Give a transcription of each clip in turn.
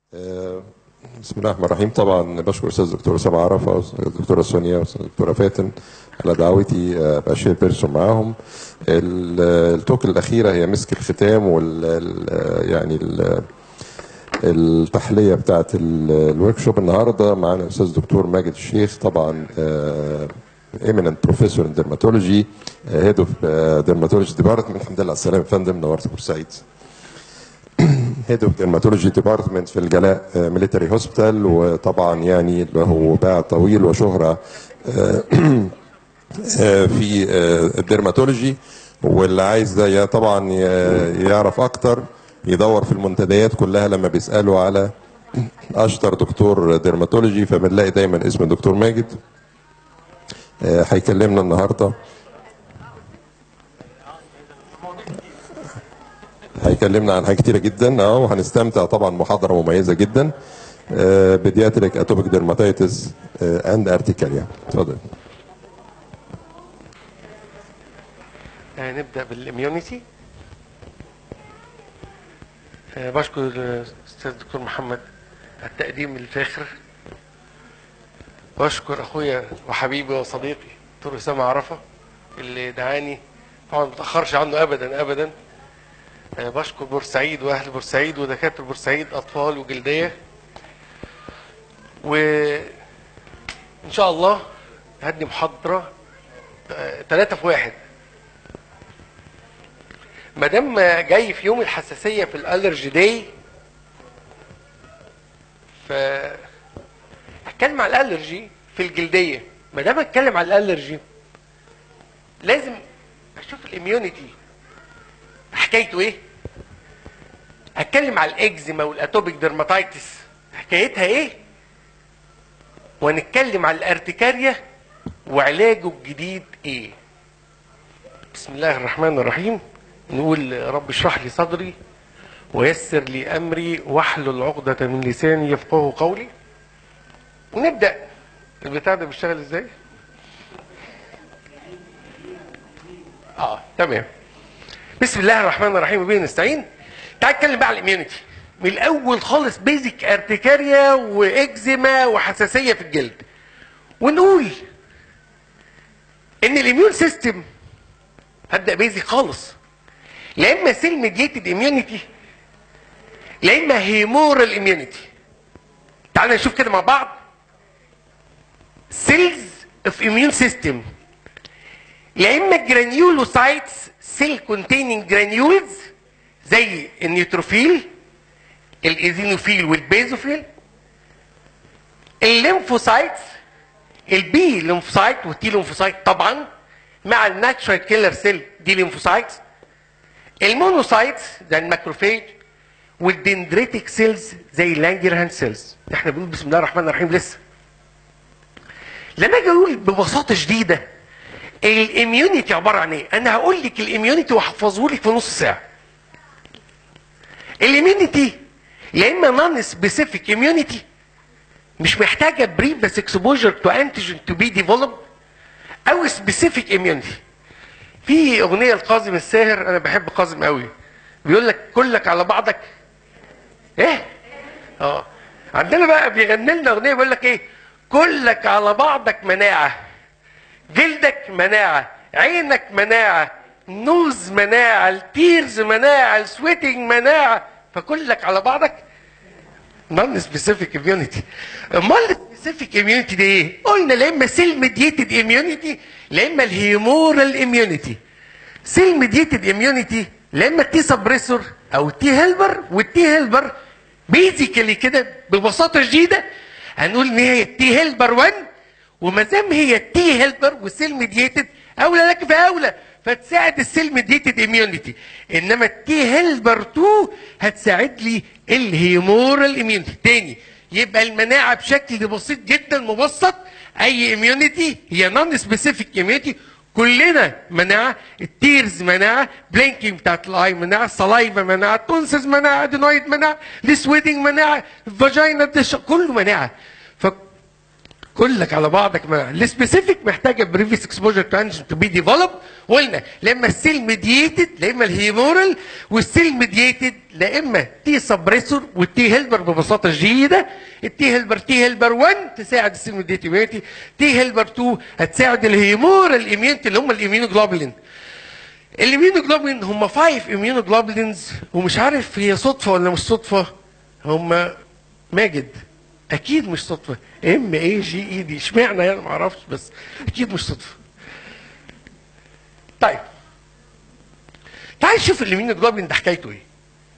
آه، بسم الله الرحمن الرحيم طبعا بشكر الاستاذ الدكتور اسامه عرفه والدكتوره سونيا والدكتوره فاتن على دعوتي آه، ابقى شير بيرسون معاهم ال- التوك الاخيره هي مسك الختام وال ال- يعني ال- التحليه بتاعت الورك شوب النهارده معانا الاستاذ الدكتور ماجد الشيخ طبعا ايميننت بروفيسور ان ديرماتولوجي هيد اوف ديرماتولوجي ديبارتمنت الحمد لله على السلامه يا فندم نورت بورسعيد هيد اوف ديرماتولوجي ديبارتمنت في الجلاء ميليتري هوسبيتال وطبعا يعني له باع طويل وشهره آه، آه، في آه، الديرماتولوجي واللي عايز ده ي- طبعا ي- يعرف اكتر يدور في المنتديات كلها لما بيسالوا على اشطر دكتور ديرماتولوجي فبنلاقي دايما اسم الدكتور ماجد آه، هيكلمنا النهارده هيكلمنا عن حاجات كتيره جدا اه وهنستمتع طبعا محاضره مميزه جدا بيدياتريك اتوبيك ديرماتيتس اند ارتيكاليا اتفضل آه، نبدأ بالإميونيتي آه، بشكر الأستاذ الدكتور محمد على التقديم الفاخر وأشكر أخويا وحبيبي وصديقي دكتور أسامة عرفة اللي دعاني طبعا ما بتأخرش عنه أبدا أبدا آه، بشكر بورسعيد وأهل بورسعيد ودكاترة بورسعيد أطفال وجلدية وإن شاء الله هدي محاضرة ثلاثة في واحد ما دام جاي في يوم الحساسيه في الالرجي داي ف هتكلم على الالرجي في الجلديه ما دام اتكلم على الالرجي لازم اشوف الاميونيتي حكايته ايه هتكلم على الاكزيما والاتوبيك ديرماتايتس حكايتها ايه ونتكلم على الارتكاريا وعلاجه الجديد ايه بسم الله الرحمن الرحيم نقول رب اشرح لي صدري ويسر لي امري واحلل عقدة من لساني يفقه قولي ونبدا البتاع ده بيشتغل ازاي؟ اه تمام بسم الله الرحمن الرحيم وبه نستعين تعال نتكلم بقى على الاميونيتي من الاول خالص بيزك ارتكاريا واكزيما وحساسيه في الجلد ونقول ان الاميون سيستم هبدا بيزك خالص لا اما سيل ميديتد اميونيتي لا اما هيمورال اميونيتي تعالوا نشوف كده مع بعض سيلز اوف اميون سيستم لا اما جرانيولوسايتس سيل كونتيننج جرانيولز زي النيوتروفيل الايزينوفيل والبيزوفيل الليمفوسايتس البي ليمفوسايت والتي ليمفوسايت طبعا مع الناتشرال كيلر سيل دي ليمفوسايتس المونوسايتس زي الماكروفيج والدندريتك سيلز زي اللانجرهان سيلز احنا بنقول بسم الله الرحمن الرحيم لسه لما اجي اقول ببساطه شديده الاميونيتي عباره عن ايه انا هقول لك الاميونيتي واحفظه لك في نص ساعه الاميونيتي يا اما نون سبيسيفيك اميونيتي مش محتاجه بريفس اكسبوجر تو انتيجين تو بي ديفلوب او سبيسيفيك اميونيتي في اغنيه لقاسم الساهر انا بحب قاسم قوي بيقول لك كلك على بعضك ايه اه عندنا بقى بيغني لنا اغنيه بيقول لك ايه كلك على بعضك مناعه جلدك مناعه عينك مناعه نوز مناعه التيرز مناعه السويتنج مناعه فكلك على بعضك نون سبيسيفيك اميونيتي امال السبيسيفيك اميونيتي دي ايه؟ قلنا لا اما سيل ميديتد اميونيتي لا اما الهيمورال اميونيتي سيل ميديتد اميونيتي لا اما التي سبريسور او التي هيلبر والتي هيلبر بيزيكالي كده ببساطه شديده هنقول ان هي التي هيلبر 1 وما دام هي التي هيلبر والسيل ميديتد اولى لك فاولى فتساعد السيل ميديتد اميونيتي انما التي هيلبر 2 هتساعد لي الهيمورال اميونيتي تاني يبقى المناعه بشكل بسيط جدا مبسط اي اميونيتي هي نون سبيسيفيك اميونيتي كلنا مناعه التيرز مناعه بلينكينج بتاعت الاي مناعه الصلايفه مناعه تونسز مناعه ادينويد مناعه السويدنج مناعه الفاجينا كله مناعه ف كلك على بعضك ما السبيسيفيك محتاجه بريفيس اكسبوجر تو انجن تو بي ديفلوب قلنا لا اما السيل ميدييتد لا اما الهيمورال والسيل ميدييتد لا اما تي سبريسور والتي هيلبر ببساطه شديده التي هيلبر تي هيلبر 1 تساعد السيل ميدييتد تي هيلبر 2 هتساعد الهيمورال اميونتي اللي هم الاميونوجلوبولين الاميونوجلوبولين هم 5 اميونوجلوبولينز ومش عارف هي صدفه ولا مش صدفه هم ماجد اكيد مش صدفه ام اي جي اي دي اشمعنى يعني ما اعرفش بس اكيد مش صدفه طيب تعال نشوف الاميونوجلوبولين ده حكايته ايه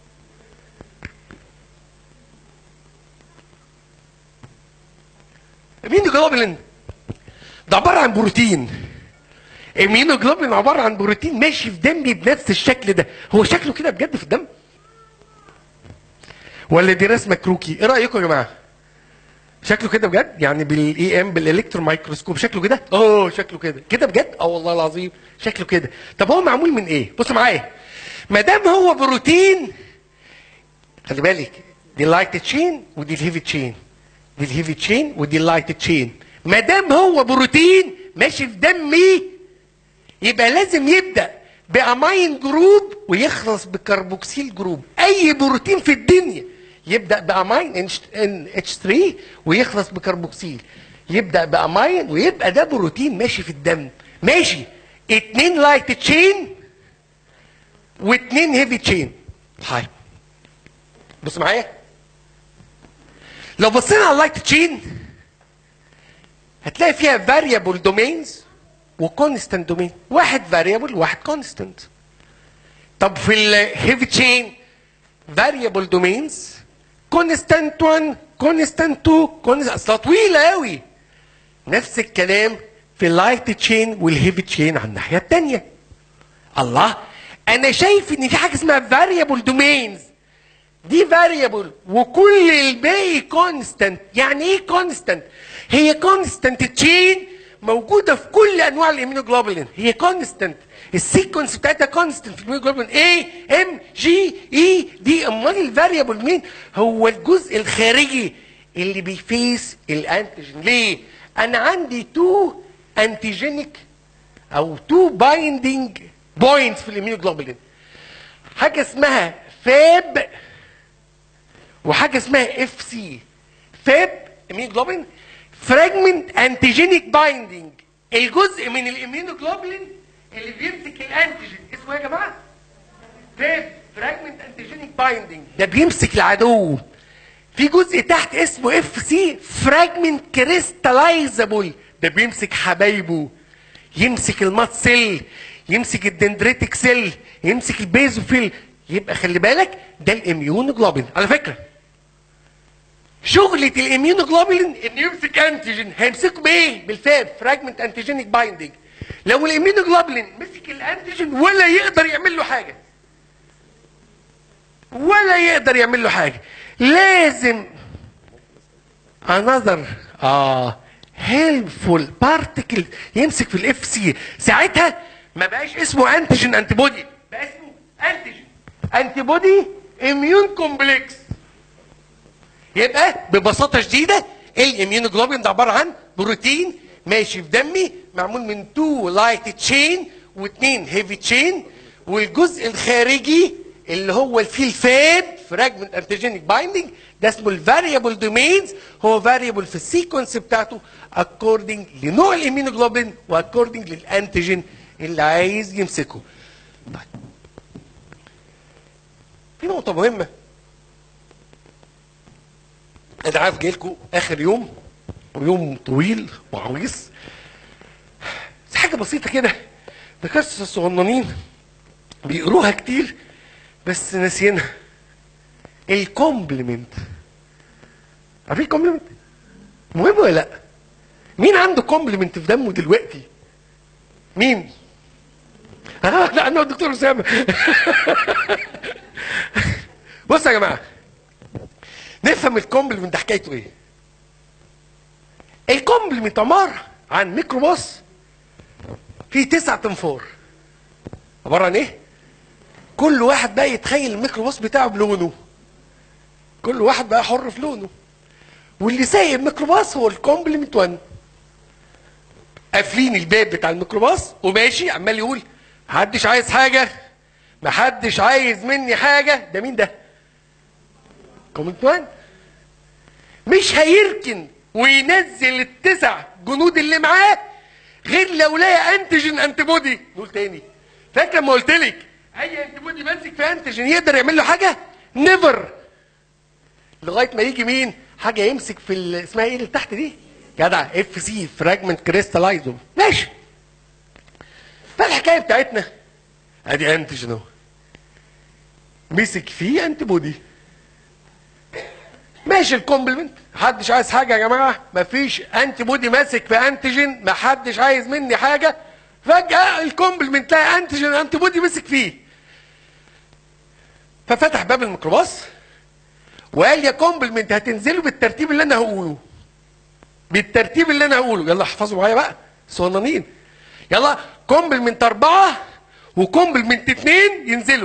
الاميونوجلوبولين ده عباره عن بروتين الميونوجلوبين عباره عن بروتين ماشي في دمي بنفس الشكل ده هو شكله كده بجد في الدم ولا دي رسمه كروكي ايه رايكم يا جماعه شكله كده بجد يعني بالاي ام بالالكترون مايكروسكوب شكله كده اه شكله كده كده بجد اه والله العظيم شكله كده طب هو معمول من ايه بص معايا ما دام هو بروتين خلي بالك دي اللايت تشين ودي الهيفي تشين دي الهيفي تشين ودي اللايت تشين ما دام هو بروتين ماشي في دمي يبقى لازم يبدا بامين جروب ويخلص بكربوكسيل جروب اي بروتين في الدنيا يبدا بامين ان اتش 3 ويخلص بكربوكسيل يبدا بامين ويبقى ده بروتين ماشي في الدم ماشي اتنين لايت تشين واتنين هيفي تشين طيب بص معايا لو بصينا على اللايت تشين هتلاقي فيها فاريبل دومينز وكونستنت دومين واحد فاريبل واحد كونستنت طب في الهيفي تشين فاريبل دومينز كونستنت 1 كونستنت 2 كونستنت اصلا طويله قوي نفس الكلام في اللايت تشين والهيفي تشين على الناحيه الثانيه الله انا شايف ان في حاجه اسمها فاريبل دومينز دي فاريبل وكل الباقي كونستنت يعني ايه كونستنت هي كونستنت تشين موجوده في كل انواع الاميونوجلوبولين هي كونستنت السيكونس بتاعتها كونستنت في الاميونوجلوبولين اي ام جي اي دي امال الفاريبل مين هو الجزء الخارجي اللي بيفيس الانتيجين ليه انا عندي تو انتيجينيك او تو بايندينج بوينتس في الاميونوجلوبولين حاجه اسمها فاب وحاجه اسمها اف سي فاب اميونوجلوبولين فراجمنت انتيجينيك بايندينج الجزء من الاميونوجلوبولين اللي بيمسك الانتيجين اسمه ايه يا جماعه؟ فاب فراجمنت انتيجينيك بايندينج ده بيمسك العدو في جزء تحت اسمه اف سي فراجمنت كريستالايزابل ده بيمسك حبايبه يمسك المات سيل يمسك الدندريتك سيل يمسك البيزوفيل يبقى خلي بالك ده الاميونوجلوبين على فكره شغلة الاميونوجلوبولين ان يمسك انتيجين هيمسكه بايه؟ بالفاب فراجمنت انتيجينيك بايندينج لو الاميونوجلوبولين مسك الانتيجين ولا يقدر يعمل له حاجه ولا يقدر يعمل له حاجه لازم another اه helpful particle يمسك في الاف سي ساعتها ما بقاش اسمه انتيجين انتي بودي بقى اسمه انتيجين انتي بودي اميون كومبلكس يبقى ببساطه شديده الاميونوجلوبين ده عباره عن بروتين ماشي في دمي معمول من تو لايت تشين واثنين هيفي تشين والجزء الخارجي اللي هو فيه الفاب فراجمنت انتيجينيك بايندينج ده اسمه الفاريبل دومينز هو فاريبل في السيكونس بتاعته اكوردنج لنوع الاميونوجلوبين واكوردنج للانتيجين اللي عايز يمسكه. طيب. في نقطة مهمة انا عارف جاي لكم اخر يوم ويوم طويل وعويص بس حاجه بسيطه كده ده قصص الصغننين بيقروها كتير بس ناسيينها الكومبلمنت عارفين الكومبلمنت مهم ولا لا مين عنده كومبلمنت في دمه دلوقتي مين اه لا انا الدكتور اسامه بصوا يا جماعه نفهم الكومبلمنت ده حكايته ايه الكومبلمنت عباره عن ميكروباص فيه تسع تنفار عباره عن ايه كل واحد بقى يتخيل الميكروباص بتاعه بلونه كل واحد بقى حر في لونه واللي سايق الميكروباص هو الكومبلمنت 1 قافلين الباب بتاع الميكروباص وماشي عمال يقول محدش عايز حاجه محدش عايز مني حاجه ده مين ده كومنت وان مش هيركن وينزل التسع جنود اللي معاه غير لو لقى انتيجين انتي بودي نقول تاني فاكر لما قلت لك اي انتي بودي ماسك في انتيجين يقدر يعمل له حاجه نيفر لغايه ما يجي مين حاجه يمسك في ال- اسمها ايه اللي تحت دي جدع اف سي فراجمنت كريستالايزوم ماشي فالحكايه بتاعتنا ادي انتيجين اهو مسك فيه انتي بودي ماشي الكومبلمنت محدش عايز حاجه يا جماعه مفيش انتي بودي ماسك في انتيجين محدش عايز مني حاجه فجاه الكومبلمنت لقى انتيجين انتي بودي مسك فيه ففتح باب الميكروباص وقال يا كومبلمنت هتنزلوا بالترتيب اللي انا هقوله بالترتيب اللي انا هقوله يلا احفظوا معايا بقى صنانين يلا كومبلمنت اربعه وكومبلمنت اتنين ينزلوا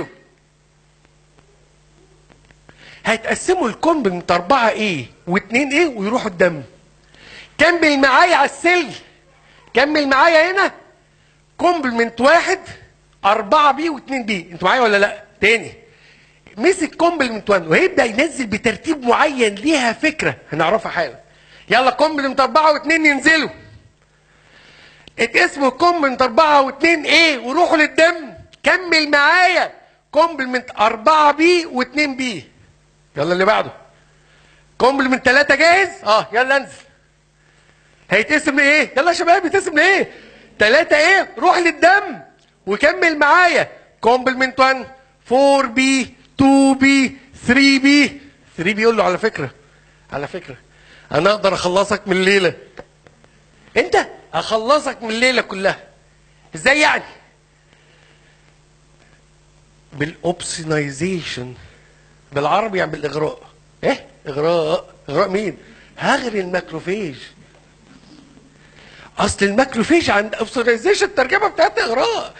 هيتقسموا الكومبلمنت أربعة إيه واتنين إيه ويروحوا الدم كمل معايا على السل كمل معايا هنا كومبلمنت واحد أربعة بي واتنين بي أنتوا معايا ولا لأ؟ تاني مسك كومبلمنت 1 وهيبدأ ينزل بترتيب معين ليها فكرة هنعرفها حالا يلا كومبلمنت أربعة واتنين ينزلوا اتقسموا كومبلمنت أربعة واتنين إيه وروحوا للدم كمل معايا كومبلمنت أربعة بي واتنين بي يلا اللي بعده كومبلمنت ثلاثة جاهز؟ اه يلا انزل هيتقسم لايه؟ يلا يا شباب يتقسم لايه؟ ثلاثة ايه؟ روح للدم وكمل معايا كومبلمنت 1 4 بي 2 بي 3 بي 3 بيقول له على فكرة على فكرة انا اقدر اخلصك من الليلة انت اخلصك من الليلة كلها ازاي يعني؟ بالاوبسنايزيشن بالعربي يعني بالاغراء ايه اغراء اغراء مين هغري الماكروفيج اصل الماكروفيج عند اوبسنايزيشن الترجمه بتاعتها اغراء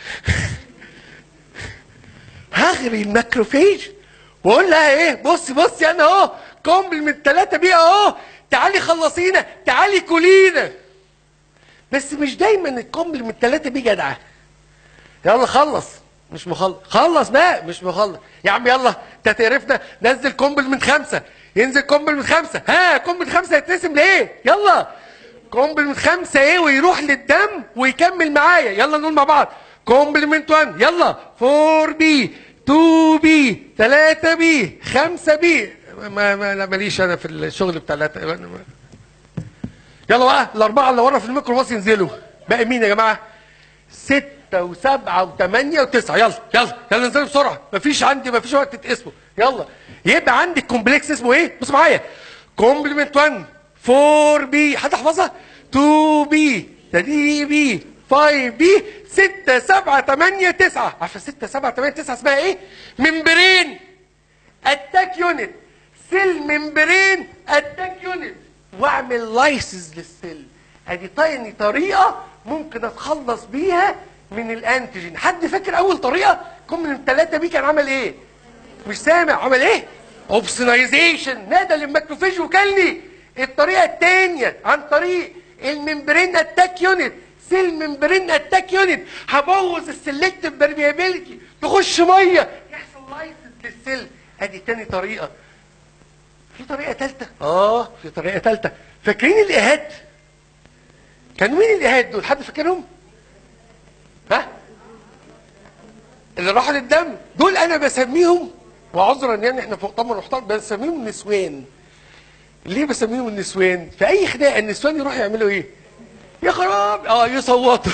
هغري الماكروفيج واقول لها ايه بصي بصي انا اهو كومبلمنت ثلاثه بيه اهو تعالي خلصينا تعالي كلينا بس مش دايما الكومبلمنت ثلاثه بيه جدعه يلا خلص مش مخلص خلص بقى مش مخلص يا عم يلا انت هتقرفنا نزل كومبل من خمسه ينزل كومبل من خمسه ها كومبل من خمسه يتقسم لايه يلا كومبل من خمسه ايه ويروح للدم ويكمل معايا يلا نقول مع بعض كومبلمنت 1 يلا 4 بي 2 بي 3 بي 5 بي ما ما لا ماليش انا في الشغل بتاع الأت- يلا بقى الاربعه اللي ورا في الميكروباص ينزلوا باقي مين يا جماعه؟ ستة وسبعة وثمانية وتسعة يلا يلا يلا انزلوا بسرعة مفيش عندي مفيش وقت تتقسموا يلا يبقى عندي كومبلكس اسمه ايه؟ بص معايا كومبلمنت 1 4 بي حد حفظها؟ 2 بي 3 بي 5 بي 6 7 8 9 عارفة 6 7 8 9 اسمها ايه؟ ممبرين اتاك يونت سيل ممبرين اتاك يونت واعمل لايسز للسيل ادي تاني طريقه ممكن اتخلص بيها من الانتيجين حد فاكر اول طريقه كم من الثلاثه بيه كان عمل ايه مش سامع عمل ايه اوبسنايزيشن نادى للماكروفيج وكلني الطريقه الثانيه عن طريق الممبرين اتاك يونت سيل ممبرين اتاك يونت هبوظ السلكتيف برميابيلتي تخش ميه يحصل لايسز للسيل ادي تاني طريقه في طريقه ثالثه اه في طريقه ثالثه فاكرين الايهات كان مين الايهات دول حد فاكرهم ها اللي راحوا للدم دول انا بسميهم وعذرا يعني احنا في مؤتمر محترم بسميهم نسوان ليه بسميهم النسوان في اي خناقه النسوان يروحوا يعملوا ايه يا خراب اه يصوتوا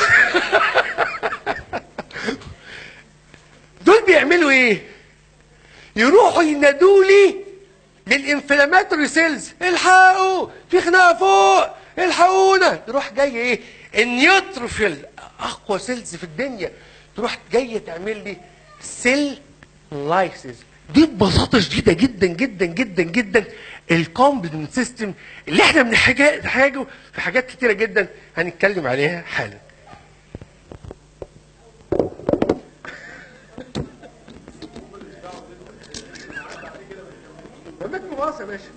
دول بيعملوا ايه يروحوا ينادوا لي للانفلاماتوري سيلز الحقوا في خناقه فوق الحقونا يروح جاي ايه النيوتروفيل اقوى سيلز في الدنيا تروح جايه تعمل لي سيل لايسيس دي ببساطه شديده جدا جدا جدا جدا الكومبلمنت سيستم اللي احنا بنحتاجه في حاجات كتيره جدا هنتكلم عليها حالا ميكروباص يا باشا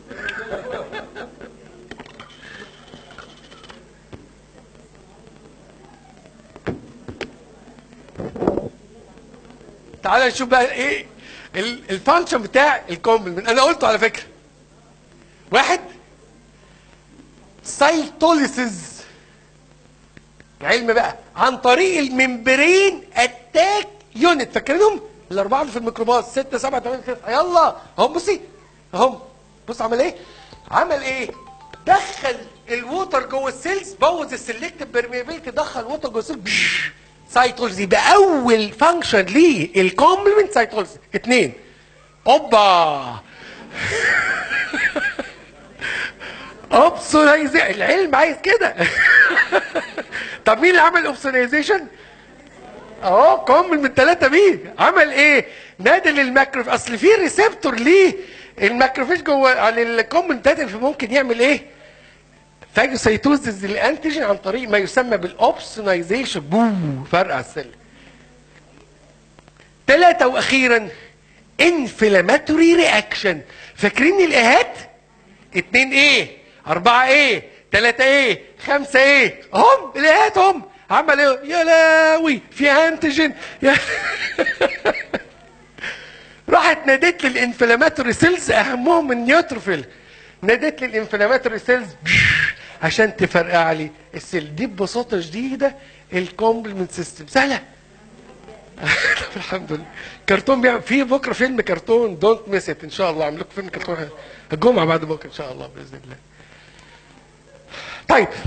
تعال نشوف بقى ايه ال- الفانكشن بتاع الكومبلمنت انا قلته على فكره واحد سايتوليسيس علم بقى عن طريق الممبرين اتاك يونت فاكرينهم الاربعه اللي في الميكروباص 6 7 8 9 يلا اهم بصي اهم بص عمل ايه عمل ايه دخل الووتر جوه السيلز بوظ السلكتيف بيرميابيلتي دخل الووتر جوه السيلز سايتولوجي يبقى اول فانكشن ليه الكومبلمنت سايتولوجي اثنين اوبا اوبسونايزيشن العلم عايز كده طب مين اللي عمل اوبسونايزيشن؟ اهو كومبل من ثلاثة بيه عمل ايه؟ نادى للماكروف اصل في ريسبتور ليه الماكروفيج جوه على الكومبل بتاعتها فممكن يعمل ايه؟ فاجوسيتوزز الانتيجين عن طريق ما يسمى بالاوبسونايزيشن بو فرقع السل ثلاثة واخيرا انفلاماتوري رياكشن فاكرين الايهات؟ اتنين ايه اربعة ايه تلاتة ايه خمسة ايه هم الايهات هم عمل ايه يا لاوي في انتيجين يا راحت نادت لي الانفلاماتوري سيلز اهمهم النيوتروفيل نادت لي الانفلاماتوري سيلز عشان تفرقع لي السيل دي ببساطه شديده الكومبلمنت سيستم سهله طب الحمد لله كرتون بيعمل في بكره فيلم كرتون دونت ميس ات ان شاء الله اعمل لكم فيلم كرتون الجمعه بعد بكره ان شاء الله باذن الله طيب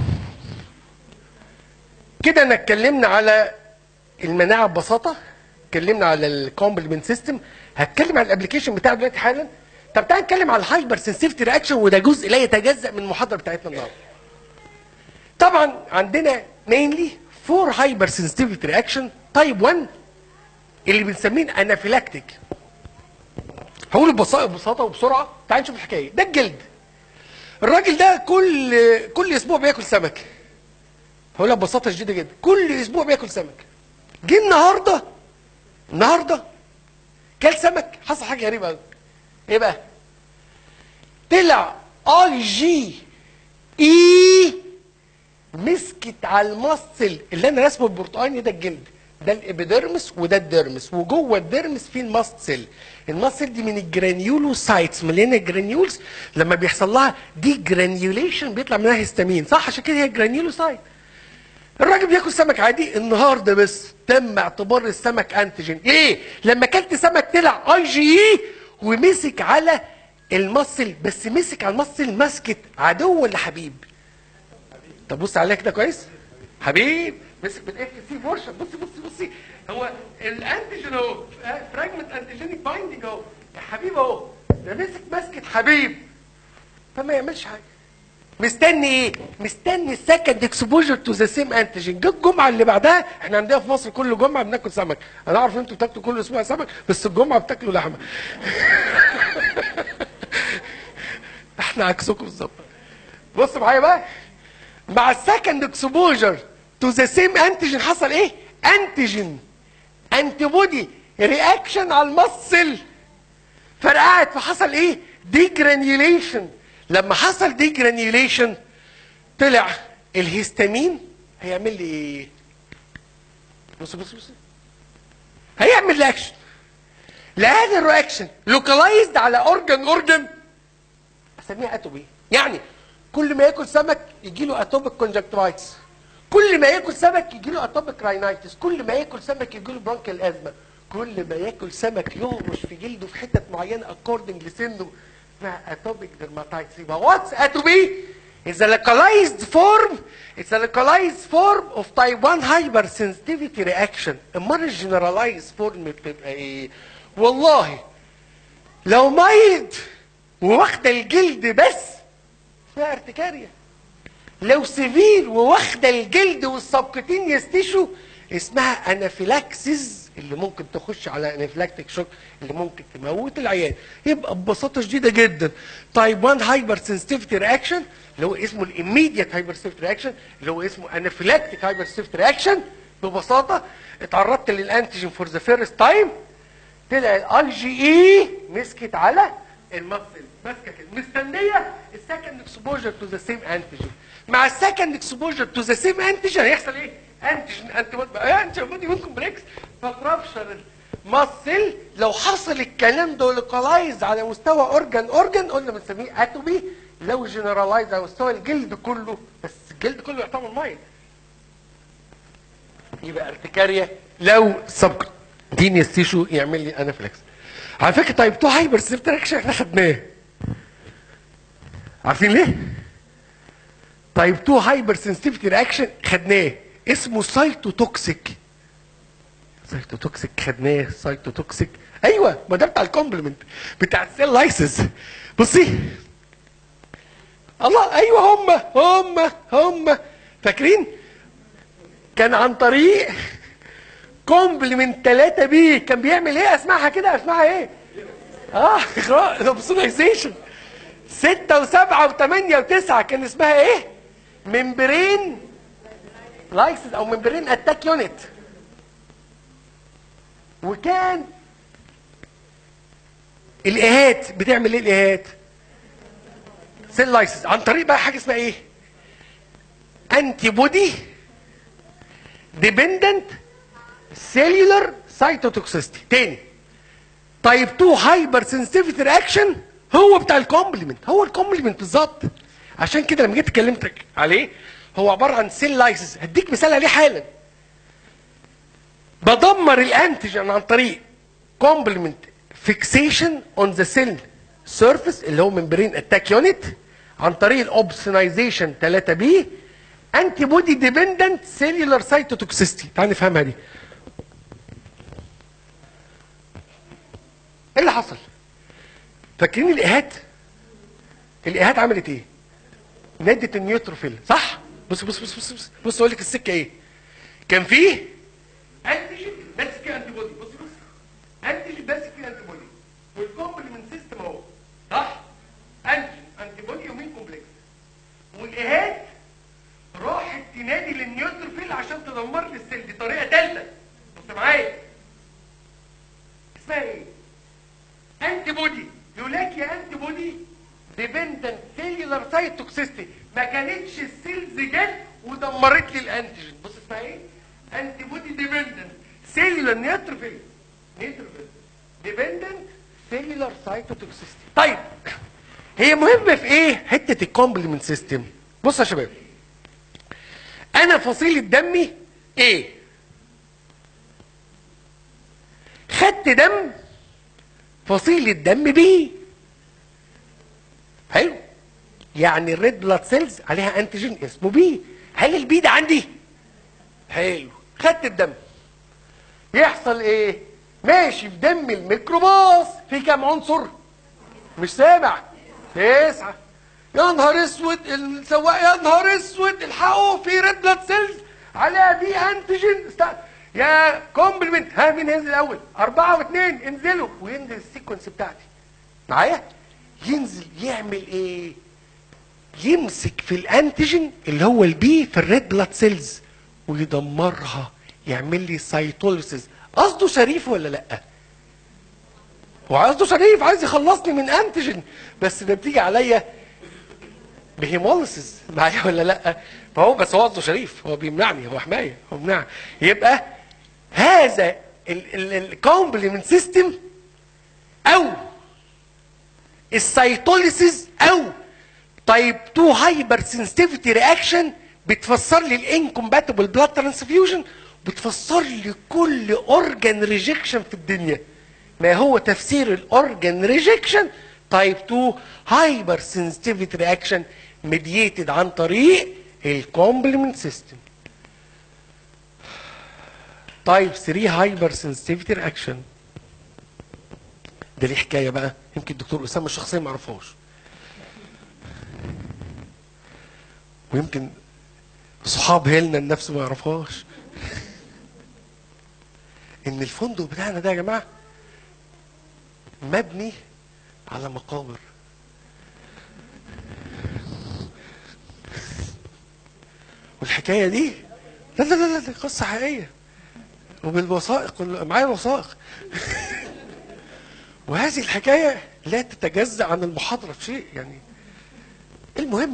كده انا اتكلمنا على المناعه ببساطه اتكلمنا على الكومبلمنت سيستم هتكلم على الابلكيشن بتاعه دلوقتي حالا طب تعال نتكلم على الهايبر سنسيفتي رياكشن وده جزء لا يتجزا من المحاضره بتاعتنا النهارده طبعا عندنا مينلي فور هايبر سنسيتيفيتي رياكشن تايب 1 اللي بنسميه انافيلاكتيك هقول ببساطه ببساطه وبسرعه تعال نشوف الحكايه ده الجلد الراجل ده كل كل اسبوع بياكل سمك هقولها ببساطه شديده جدا كل اسبوع بياكل سمك جه النهارده النهارده كل سمك حصل حاجه غريبه قوي ايه بقى طلع اي جي اي مسكت على المصل اللي انا رسمه البرتقاني ده الجلد ده الابيديرمس وده الديرمس وجوه الديرمس في الماستل الماستل دي من الجرانيولوسايتس مليانه جرانيولز لما بيحصل لها دي جرانيوليشن بيطلع منها هيستامين صح عشان كده هي جرانيولوسايت الراجل بياكل سمك عادي النهارده بس تم اعتبار السمك انتيجين ايه لما اكلت سمك طلع اي جي اي ومسك على المصل بس مسك على المصل مسكت عدو ولا حبيب طب بص عليها كده كويس حبيب مسك بالاف سي بورشن بصي بصي بصي هو الانتيجين اهو فراجمنت انتيجينيك بايندنج اهو يا حبيب اهو ده مسك مسكه حبيب فما يعملش حاجه مستني ايه؟ مستني السكند اكسبوجر تو ذا سيم انتيجين، جه الجمعه اللي بعدها احنا عندنا في مصر كل جمعه بناكل سمك، انا اعرف انتوا بتاكلوا كل اسبوع سمك بس الجمعه بتاكلوا لحمه. احنا عكسكم بالظبط. بص معايا بقى مع السكند اكسبوجر تو ذا سيم انتيجين حصل ايه؟ انتيجين انتي بودي رياكشن على المصل فرقعت فحصل ايه؟ دي جرانيوليشن لما حصل دي جرانيوليشن طلع الهستامين هيعمل لي ايه؟ بص بص بص هيعمل رياكشن لهذا الرياكشن لوكالايزد على اورجن اورجن اسميها اتوبي يعني كل ما ياكل سمك يجي له اتوبيك كونجكتيفايتس كل ما ياكل سمك يجي له اتوبيك راينايتس كل ما ياكل سمك يجي له برونكيال ازمه كل ما ياكل سمك يهرش في جلده في حتت معينه اكوردنج لسنه اسمها اتوبيك dermatitis يبقى واتس اتوبي is a localized form it's a localized form of type 1 hypersensitivity reaction امال الجنرالايز فورم بتبقى ايه والله لو مايلد وواخده الجلد بس اسمها ارتكاريا لو سيفير وواخده الجلد والسبقتين يستشوا اسمها انافيلاكسيس اللي ممكن تخش على انافيلاكتيك شوك اللي ممكن تموت العيان يبقى ببساطه شديده جدا تايب 1 هايبر سنسيتيفيتي رياكشن اللي هو اسمه الاميديت هايبر سنسيتيفيتي رياكشن اللي هو اسمه انافيلاكتيك هايبر سنسيتيفيتي رياكشن ببساطه اتعرضت للانتيجين فور ذا فيرست تايم طلع الاي جي اي مسكت على المصل ماسكه كده مستنيه السكند اكسبوجر تو ذا سيم انتيجين مع السكند اكسبوجر تو ذا سيم انتيجين هيحصل ايه؟ انتيجين انتي بودي انتي بودي منكم بريكس فرابشر مصل لو حصل الكلام ده لوكالايز على مستوى اورجان اورجان قلنا بنسميه اتوبي لو جنرالايز على مستوى الجلد كله بس الجلد كله يعتبر مايل يبقى ارتكاريا لو سب دينيس تيشو يعمل لي انافلاكس على فكره تايب 2 هايبر سيبتراكشن احنا خدناه عارفين ليه؟ تايب 2 هايبر سنسيتيفيتي رياكشن خدناه اسمه سايتوتوكسيك سايتوتوكسيك خدناه سايتوتوكسيك ايوه ما ده بتاع الكومبلمنت بتاع السيل لايسس بصي الله ايوه هم هم هم فاكرين كان عن طريق كومبلمنت 3 بي كان بيعمل ايه اسمعها كده اسمعها ايه اه اوبسونايزيشن 6 و7 و8 و9 كان اسمها ايه ممبرين لايسس او ممبرين اتاك يونت وكان الايهات بتعمل ايه الايهات سيل لايسس عن طريق بقى حاجه اسمها ايه انتي بودي ديبندنت سيلولر سايتوتوكسيستي تاني تايب 2 هايبر سنسيتيفيتي رياكشن هو بتاع الكومبلمنت هو الكومبلمنت بالظبط عشان كده لما جيت اتكلمت عليه هو عباره عن سيل لايسس هديك مثال عليه حالا بدمر الانتيجين عن طريق كومبلمنت فيكسيشن اون ذا سيل سيرفيس اللي هو ممبرين اتاك يونت عن طريق الاوبسونايزيشن 3 بي انتي بودي ديبندنت سيلولار سايتوتوكسيستي تعال نفهمها دي ايه اللي حصل فاكرين الايهات الايهات عملت ايه نادت النيوتروفيل صح بص بص بص بص بص, بص اقول لك السكه ايه كان فيه انتيجين ماسك فيه انتي بودي بص بص انتيجين ماسك فيه انتي بودي والكومبلمنت سيستم اهو صح انتيجين انتي بودي ومين كومبلكس والايهات راحت تنادي للنيوتروفيل عشان تدمر لي السيل دي طريقه ثالثه بص معايا اسمها ايه انتي بودي يقول لك يا انتي بودي ديبندنت سيلولار سايتوكسيستي ما كانتش السيلز جت ودمرت لي الانتيجين بص اسمها ايه انتي بودي ديبندنت سيلولار نيوتروفيل نيوتروفيل ديبندنت سيلولار سايتوتوكسيستي طيب هي مهمه في ايه حته الكومبلمنت سيستم بص يا شباب انا فصيله دمي ايه خدت دم فصيله دم بي حلو يعني الريد بلاد سيلز عليها انتيجين اسمه بي هل البي ده عندي حلو خدت الدم يحصل ايه ماشي في دم الميكروباص في كام عنصر مش سامع تسعة يا نهار اسود السواق يا نهار اسود الحقوا في ريد بلاد سيلز عليها بي انتيجين است... يا كومبلمنت ها مين هينزل الاول أربعة واثنين انزلوا وينزل السيكونس بتاعتي معايا ينزل يعمل ايه يمسك في الانتيجين اللي هو البي في الريد بلاد سيلز ويدمرها يعمل لي سايتوليسيس قصده شريف ولا لا هو قصده شريف عايز يخلصني من انتيجين بس ده بتيجي عليا بهيموليسيس معايا ولا لا فهو بس هو قصده شريف هو بيمنعني هو حمايه هو بيمنعني يبقى هذا الكومبلمنت سيستم او السيتوليسيس او تايب 2 هايبر سنسيتيفيتي رياكشن بتفسر لي الانكومباتبل بلاد ترانسفيوجن بتفسر لي كل اورجان ريجكشن في الدنيا ما هو تفسير الاورجان ريجكشن تايب 2 هايبر سنسيتيفيتي رياكشن ميدييتد عن طريق الكومبلمنت سيستم تايب 3 هايبر سنسيتيفيتي رياكشن ده ليه حكايه بقى يمكن الدكتور اسامه الشخصيه ما يعرفهاش ويمكن صحاب هيلنا النفس ما يعرفهاش ان الفندق بتاعنا ده يا جماعه مبني على مقابر والحكايه دي لا لا لا لا قصه حقيقيه وبالوثائق معايا وثائق وهذه الحكايه لا تتجزا عن المحاضره في شيء يعني المهم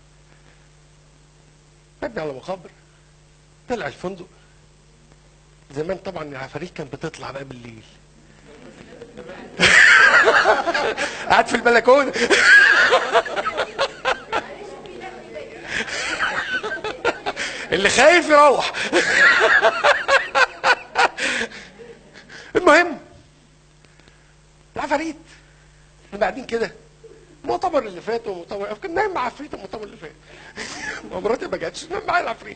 مبني على مقابر طلع الفندق زمان طبعا العفاريت كانت بتطلع بقى بالليل قاعد في البلكونه اللي خايف يروح المهم العفاريت بعدين كده المؤتمر اللي فات ومؤتمر كان نايم مع عفريت المؤتمر اللي فات مراتي ما جاتش نايم معايا العفريت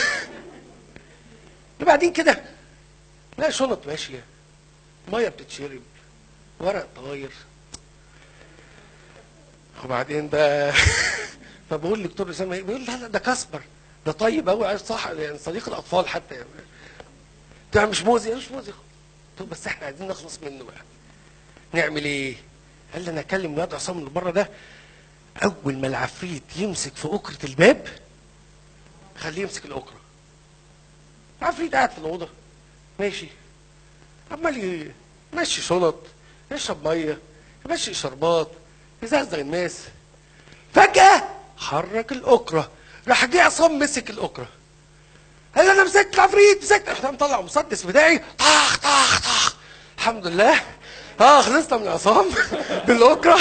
وبعدين كده لا شنط ماشيه ميه بتتشرب ورق طاير وبعدين بقى فبقول لدكتور اسامه إيه؟ بيقول لا لا ده كاسبر ده طيب قوي عايز صح يعني صديق الاطفال حتى يعني قلت له مش مؤذي مش مؤذي قلت له بس احنا عايزين نخلص منه بقى نعمل ايه؟ قال لي انا اكلم الواد عصام اللي بره ده اول ما العفريت يمسك في اكره الباب خليه يمسك الاكره العفريت قاعد في الاوضه ماشي عمال ي- يمشي شنط يشرب ميه يمشي شربات يزغزغ الناس فجاه حرك الاكره راح جه عصام مسك الاكره قال لي انا مسكت العفريت مسكت رحت مطلع مسدس بتاعي طخ طخ طخ الحمد لله اه خلصنا من عصام بالاكره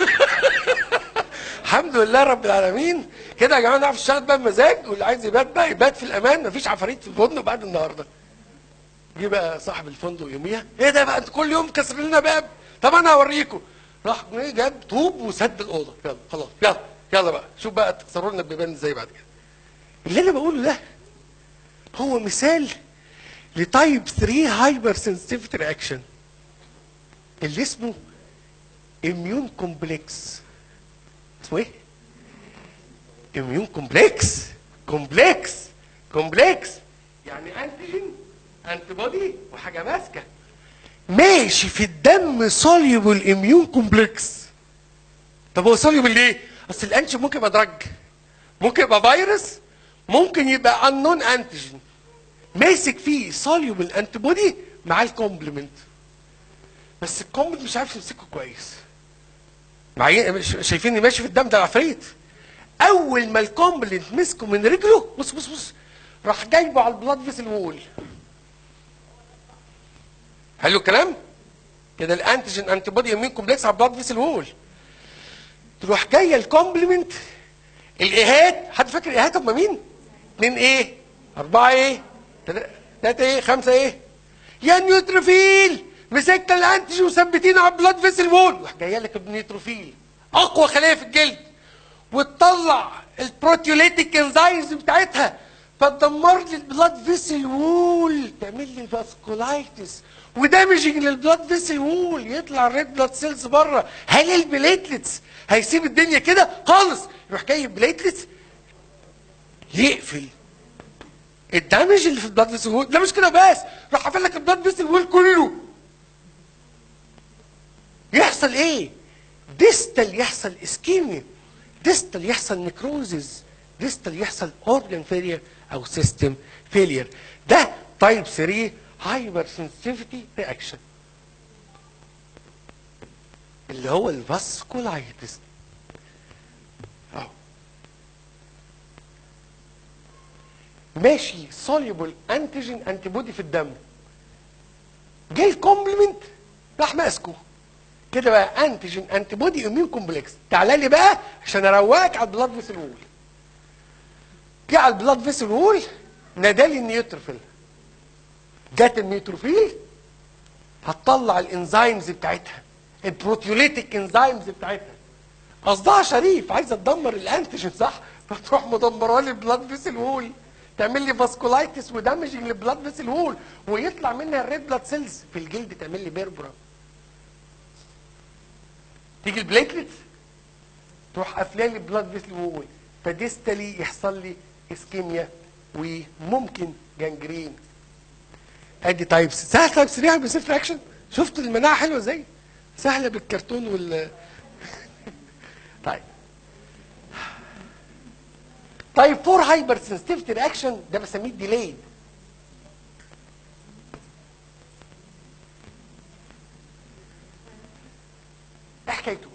الحمد لله رب العالمين كده يا جماعه نعرف نشتغل بقى بمزاج واللي عايز يبات بقى يبات في الامان مفيش عفاريت في الفندق بعد النهارده جه بقى صاحب الفندق يوميها ايه ده بقى انت كل يوم كسر لنا باب طب انا هوريكم راح جه جاب طوب وسد الاوضه يلا خلاص يلا يلا بقى شوف بقى تكسروا لنا البيبان ازاي بعد كده اللي انا بقوله ده هو مثال لتايب 3 هايبر سنسيتيفيتي رياكشن اللي اسمه اميون كومبلكس اسمه ايه؟ اميون كومبلكس كومبلكس كومبلكس يعني انتيجين انتي بودي وحاجه ماسكه ماشي في الدم سوليبل اميون كومبلكس طب هو سوليبل ليه؟ اصل الانتيجين ممكن يبقى دراج ممكن يبقى فيروس ممكن يبقى انون انتيجين ماسك فيه سوليبل انتي بودي مع الكومبلمنت بس الكومبلمنت مش عارف يمسكه كويس معايا مش- شايفيني ماشي في الدم ده العفريت اول ما الكومبلنت مسكه من رجله بص بص بص راح جايبه على البلاد فيسل وول حلو الكلام كده الانتيجين انتي بودي امين كومبلكس على البلاد فيسل وول تروح جايه الكومبلمنت الايهات حد فاكر الايهات هم مين؟ اتنين ايه؟ اربعه ايه؟ تلا- تلاته ايه؟ خمسه ايه؟ يا نيوتروفيل مسكت الانتيجين وثبتينه على البلاد فيسل وول راح جايه لك النيوتروفيل اقوى خليه في الجلد وتطلع البروتيوليتيك انزايمز بتاعتها فتدمر لي البلاد فيسل وول تعمل لي فاسكولايتس ودامجنج للبلاد فيسل وول يطلع الريد بلاد سيلز بره هل البليتلتس هيسيب الدنيا كده خالص يروح جايب بليتلتس يقفل الدمج اللي في البلاد فيسل وول ده مش كده بس راح قافل لك البلاد فيسل وول كله يحصل ايه ديستال يحصل اسكيميا ديستال يحصل نكروزز ديستال يحصل اورجان فيلير او سيستم فيلير ده تايب 3 هايبر سنسيتيفيتي رياكشن اللي هو الفاسكولايتس اهو ماشي سوليبل انتيجين انتي بودي في الدم جه الكومبلمنت راح ماسكه كده بقى انتيجين انتي بودي اميون كومبلكس تعالى لي بقى عشان اروقك على البلاد فيسل وول جه على البلاد فيسل وول نادالي النيوتروفيل جت النيوتروفيل هتطلع الانزيمز بتاعتها البروتيوليتيك انزيمز بتاعتها قصدها شريف عايزه تدمر الانتيجين صح فتروح مدمره لي البلاد فيسل وول تعمل لي فاسكولايتس ودامجنج للبلاد فيسل وول ويطلع منها الريد بلاد سيلز في الجلد تعمل لي بيربرا تيجي البليتلتس تروح قافله لي بلاد فيسل وول فديستالي يحصل لي اسكيميا وممكن جانجرين ادي تايب سهل تايب 3 بيصير رياكشن شفتوا المناعه حلوه ازاي سهله بالكرتون وال طيب طيب فور هايبر سنسيتيفيتي رياكشن ده بسميه ديليد ايه حكايته؟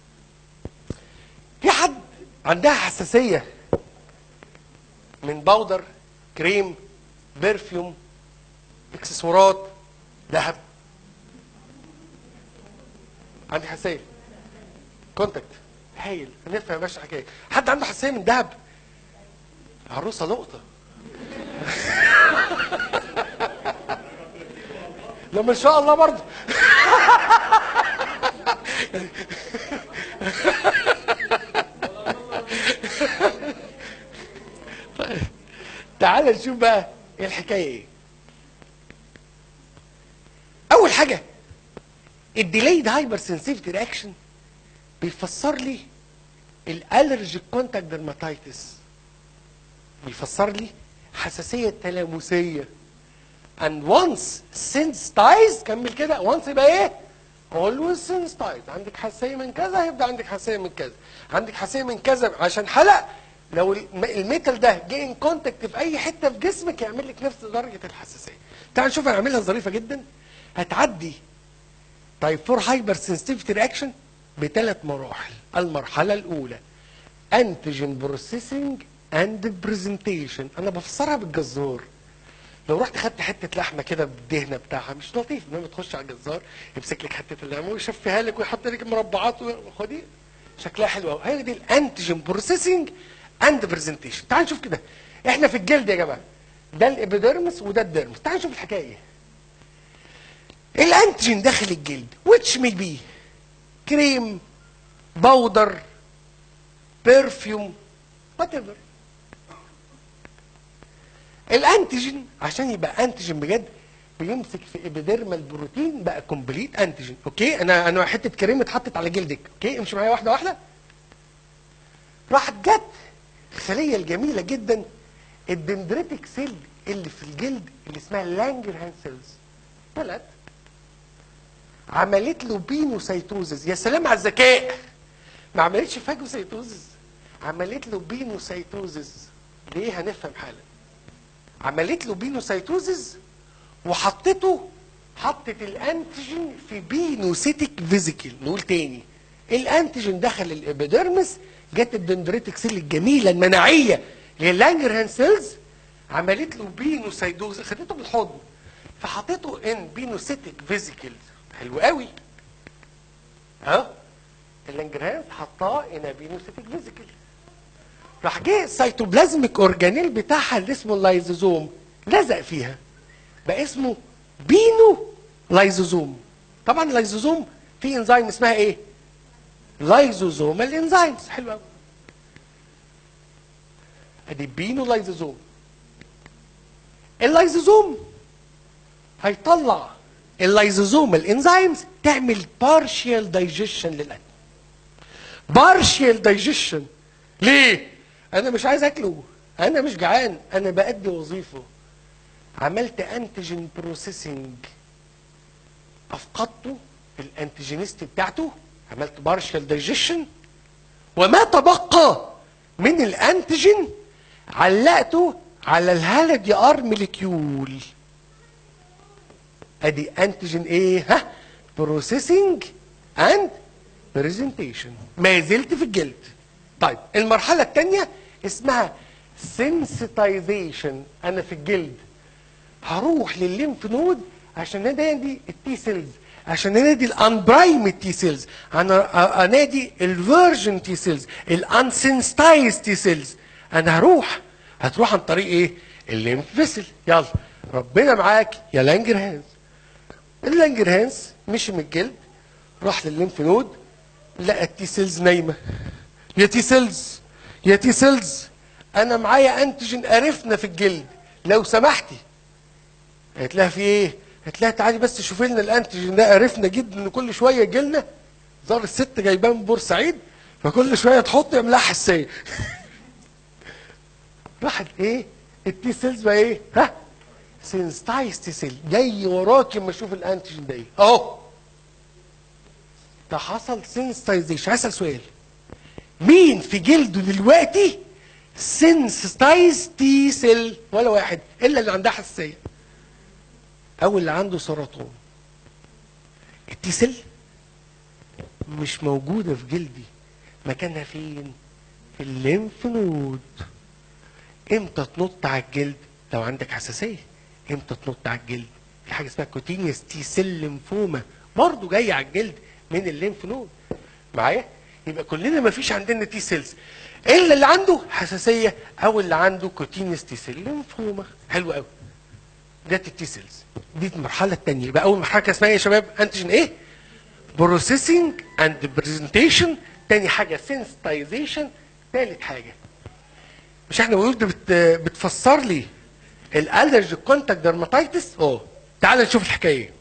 في حد عندها حساسيه من باودر كريم برفيوم اكسسوارات ذهب عندي حساسيه كونتاكت هايل هنفهم يا باشا الحكايه حد عنده حساسيه من ذهب عروسه لقطه لما ان شاء الله برضه تعال نشوف بقى ايه الحكايه ايه اول حاجه الديلايد هايبر سنسيفيتي رياكشن بيفسر لي الالرجيك كونتاكت درماتايتس بيفسر لي حساسيه تلامسيه and once sensitized كمل كده once يبقى ايه always sensitized عندك حساسيه من كذا هيبدا عندك حساسيه من كذا عندك حساسيه من كذا عشان حلق لو الم- الميتال ده جه ان كونتاكت في اي حته في جسمك يعمل لك نفس درجه الحساسيه تعال نشوف هنعملها ظريفه جدا هتعدي تايب 4 هايبر سنسيتيفيتي رياكشن بثلاث مراحل المرحله الاولى انتيجين بروسيسنج اند برزنتيشن انا بفسرها بالجزار لو رحت خدت حته لحمه كده بالدهنه بتاعها مش لطيف انما تخش على الجزار يمسك لك حته اللحمه ويشفيها لك ويحط لك مربعات وخدي شكلها حلو قوي هي دي الانتيجين بروسيسنج اند برزنتيشن تعال نشوف كده احنا في الجلد يا جماعه ده الابيديرمس وده الديرمس تعال نشوف الحكايه ايه الانتيجين داخل الجلد which may be كريم بودر برفيوم whatever الانتيجين عشان يبقى انتيجين بجد بيمسك في ابيديرمال بروتين بقى كومبليت انتيجين اوكي انا انا حته كريم اتحطت على جلدك اوكي امشي معايا واحده واحده راحت جت الخليه الجميله جدا الدندريتك سيل اللي في الجلد اللي اسمها لانجرهان سيلز طلعت عملت له بينوسيتوزز يا سلام على الذكاء ما عملتش فاجوسيتوزز عملت له بينوسيتوزز ليه هنفهم حالا عملت له بينوسيتوزز وحطته حطت الانتيجين في بينوسيتك فيزيكل نقول تاني الانتيجين دخل الابيديرمس جت الدندريتك سيل الجميله المناعيه اللي هي اللانجرهان سيلز عملت له بينوسيتوز خدته بالحضن فحطيته ان بينوسيتك فيزيكل حلو قوي ها اللانجرهان حطاه ان بينوسيتك فيزيكل راح جه السيتوبلازميك اورجانيل بتاعها اللي اسمه اللايزوزوم لزق فيها بقى اسمه بينو لايزوزوم طبعا اللايزوزوم في انزيم اسمها ايه لايزوزوم الانزيمز حلو قوي ادي بينو لايزوزوم اللايزوزوم هيطلع اللايزوزوم الانزيمز تعمل بارشيال دايجيشن للاكل بارشيال دايجيشن ليه انا مش عايز اكله انا مش جعان انا بأدي وظيفه عملت انتيجين بروسيسنج افقدته الانتيجينيست بتاعته عملت بارشال دايجيشن وما تبقى من الانتيجين علقته على الهالدي ار موليكيول ادي انتيجين ايه ها بروسيسنج اند برزنتيشن ما زلت في الجلد طيب المرحله الثانيه اسمها سنسيتايزيشن انا في الجلد هروح للليمف نود عشان انادي التي سيلز عشان انادي الانبرايم تي سيلز انا انادي الفيرجن تي سيلز الانسنستايز تي سيلز انا هروح هتروح عن طريق ايه الليمف فيسل يلا ربنا معاك يا لانجر هانز اللانجر هانز مشي من الجلد راح للليمف نود لقى التي سيلز نايمه يا تي سيلز يا تي سيلز انا معايا انتيجين قرفنا في الجلد لو سمحتي قالت لها في ايه؟ قالت لها تعالي بس شوفي لنا الانتيجين ده قرفنا جدا ان كل شويه يجي لنا ظهر الست جايباه من بورسعيد فكل شويه تحط يعملها حساسيه راحت ايه؟ التي سيلز بقى ايه؟ ها؟ سينستايز تي سيل جاي وراكي اما اشوف الانتيجين ده ايه؟ اهو ده حصل سينستايزيشن هسأل سؤال مين في جلده دلوقتي سينستايز تي سيل ولا واحد الا اللي عندها حساسيه او اللي عنده سرطان التي سيل مش موجوده في جلدي مكانها فين في الليمف نود امتى تنط على الجلد لو عندك حساسيه امتى تنط على الجلد في حاجه اسمها كوتينيوس تي سيل ليمفوما برضه جايه على الجلد من الليمف نود معايا يبقى كلنا ما فيش عندنا تي سيلز الا اللي عنده حساسيه او اللي عنده كوتينيوس تي سيل ليمفوما حلو قوي ده التي سيلز دي المرحله الثانيه يبقى اول مرحله كان اسمها ايه يا شباب انتيجين ايه بروسيسنج اند برزنتيشن تاني حاجه سنسيتايزيشن تالت حاجه مش احنا بنقول ده بت بتفسر لي الالرجي كونتاكت ديرماتيتس اه تعال نشوف الحكايه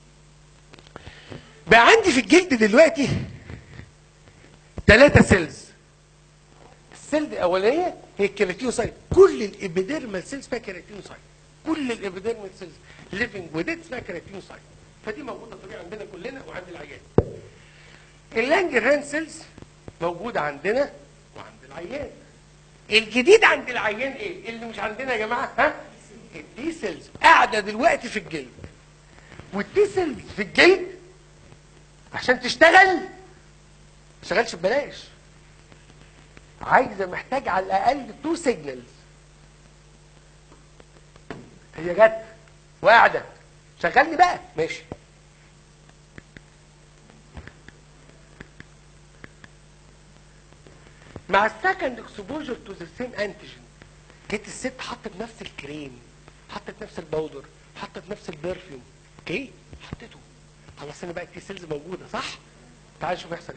بقى عندي في الجلد دلوقتي ثلاثة سيلز السيل الاولانيه هي الكيراتينوسايت كل الابيديرمال سيلز فيها كيراتينوسايت كل الابيديرمال سيلز ليفنج وديت اسمها كيراتينوسايت فدي موجوده طبيعي عندنا كلنا وعند العيان اللانجرهان سيلز موجوده عندنا وعند العيان الجديد عند العيان ايه اللي مش عندنا يا جماعه ها التي سيلز قاعده دلوقتي في الجلد والتي سيلز في الجلد عشان تشتغل ما تشتغلش ببلاش عايزه محتاج على الاقل تو سيجنالز هي جت وقاعده شغلني بقى ماشي مع السكند اكسبوجر تو ذا سيم انتيجين جت الست حطت نفس الكريم حطت نفس الباودر حطت نفس البرفيوم اوكي حطيته خلاص انا بقى التي سيلز موجوده صح تعال شوف يحصل ايه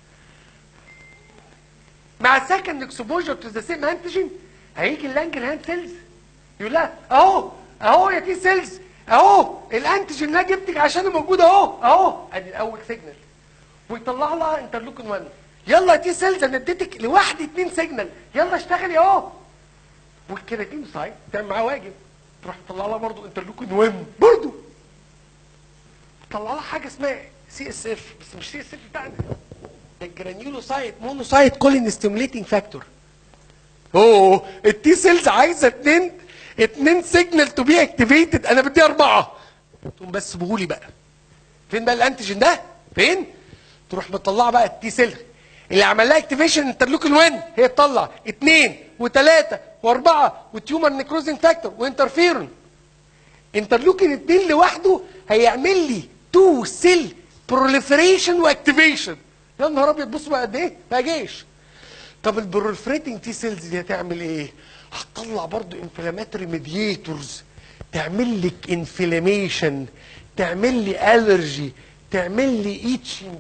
مع السكند اكسبوجر تو ذا سيم انتيجين هيجي اللانجر هاند سيلز يقول لها اهو اهو يا تي سيلز اهو الانتيجين اللي أنا جبتك عشان موجود اهو اهو ادي الاول سيجنال ويطلع لها انترلوكين 1 يلا يا تي سيلز انا اديتك لوحدي اتنين سيجنال يلا اشتغلي اهو والكيراتين سايت تعمل معاه واجب تروح تطلع لها برضه انترلوكين 1 برضه طلع لها حاجه اسمها سي اس اف بس مش سي اس اف بتاعنا الجرانيولوسايت مونوسايت كولين ستيموليتنج فاكتور اوه التي سيلز عايزه اتنين اتنين سيجنال تو بي اكتيفيتد انا بدي اربعه تقوم بس سيبهولي بقى فين بقى الانتيجين ده فين تروح مطلعه بقى التي سيل اللي عمل لها اكتيفيشن انترلوكين 1 هي تطلع اثنين وثلاثه واربعه وتيومر نيكروزنج فاكتور وانترفيرون انترلوكين 2 لوحده هيعمل لي تو سيل بروليفريشن واكتيفيشن يا نهار ابيض بص بقى قد ايه بقى جيش طب البروليفريتنج تي سيلز دي هتعمل ايه هتطلع برضو انفلاماتوري ميدياتورز تعمل لك انفلاميشن تعمل لي الرجي تعمل لي ايتشنج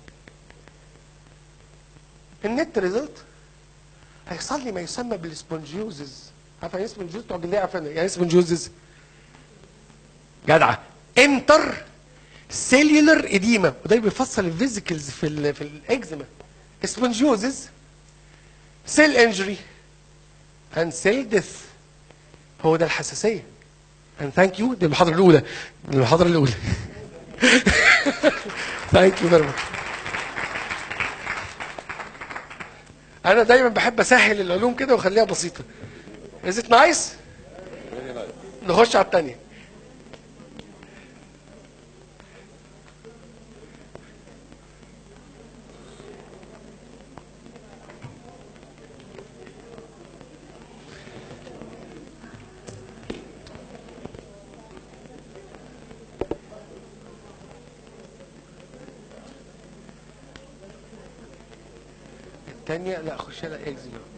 النت ريزلت هيحصل لي ما يسمى بالسبونجيوزز عارف يعني ايه سبونجيوز بتوع الجلديه عارفين يعني ايه سبونجيوزز جدعه انتر سيلولر اديما وده بيفصل الفيزيكلز في ال في الاكزيما سبونجيوزز سيل انجري and cell death هو ده الحساسيه and thank you دي المحاضره الاولى دي المحاضره الاولى thank you very much انا دايما بحب اسهل العلوم كده واخليها بسيطه is it nice نخش على الثانيه الثانيه لا اخش لها اكزيما